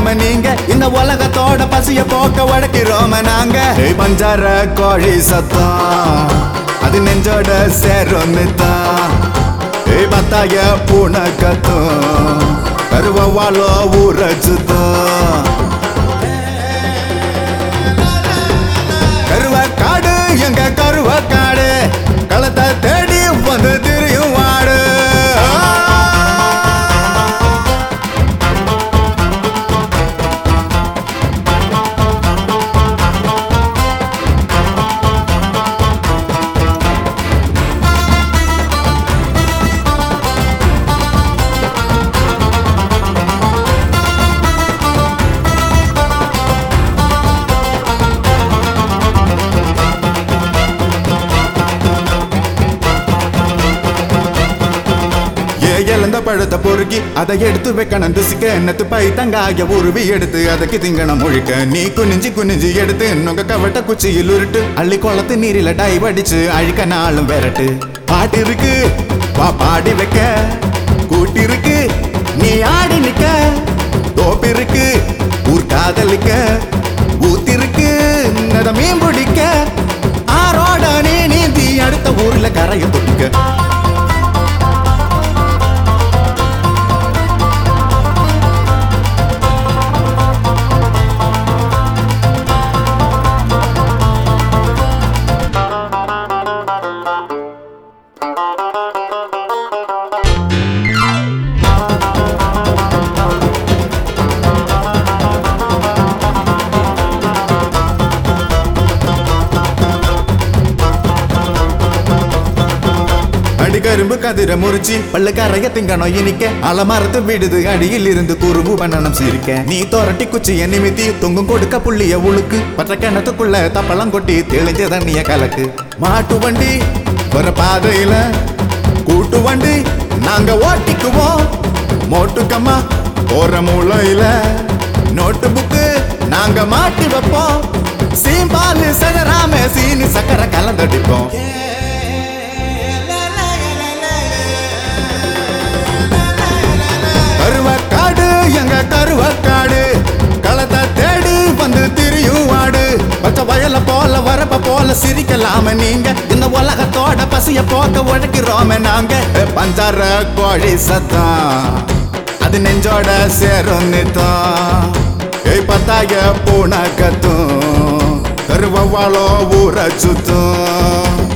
சிரிக்கலாம நீங்க இந்த உலகத்தோட பசிய போக்க உடைக்கிறோம நாங்க ஏய் பஞ்சார கோழி சத்தம் அது நெஞ்சோட சேரும் தான் ஏய் பத்தாய பூனை கத்தும் கருவாலோ ஊரச்சுதான் கருவக்காடு எங்க கருவக்காடு களத்தை தேடி வந்து திரியும் வாடு ஏ இழந்த பழத்தை பொறுக்கி அதை எடுத்து வைக்கணும் துசிக்க என்னத்து பை தங்காய உருவி எடுத்து அதுக்கு திங்கணும் முழிக்க நீ குனிஞ்சு குனிஞ்சு எடுத்து நுங்க கவட்ட குச்சியில் உருட்டு அள்ளி குளத்து நீரில டைவ் அடிச்சு அழிக்க நாளும் விரட்டு பாட்டு இருக்கு வா பாடி வைக்க கூட்டி இருக்கு நீ ஆடி நிக்க தோப்பு இருக்கு ஊர் காதலிக்க ஊத்திருக்கு நட மீன் பிடிக்க ஆரோட நீ நீந்தி அடுத்த ஊர்ல கரையை தொட்டிக்க அடிகரும்பு கதிர முறிச்சி பல்லு கரைய திங்கணும் இனிக்க அலமரத்து விடுது அடியில் இருந்து குறும்பு பண்ணணும் சிரிக்க நீ தோரட்டி குச்சிய நிமித்தி தொங்கும் கொடுக்க புள்ளிய உழுக்கு பற்ற கிணத்துக்குள்ள தப்பளம் கொட்டி தெளிஞ்ச தண்ணிய கலக்கு மாட்டு வண்டி வர பாதையில கூட்டு வண்டி நாங்க ஓட்டிக்குவோம் மோட்டுக்கம்மா போற மூளையில நோட்டு புக்கு நாங்க மாட்டி வைப்போம் சீம்பால் சகராம சீனி சக்கரை கலந்தடிப்போம் கருவக்காடு எங்க கருவக்காடு களத்தை தேடி வந்து திரியும் வாடு பச்சை வயல போல வரப்ப போல சிரிக்கலாம நீங்க இந்த உலகத்தோட பசிய போக்க உழைக்கிறோமே நாங்க ஏ, பஞ்சார கோழி சத்தம் அது நெஞ்சோட சேரும் நித்தம் ஏய் பத்தாய பூனை கத்தும் கருவாலோ ஊற சுத்தும்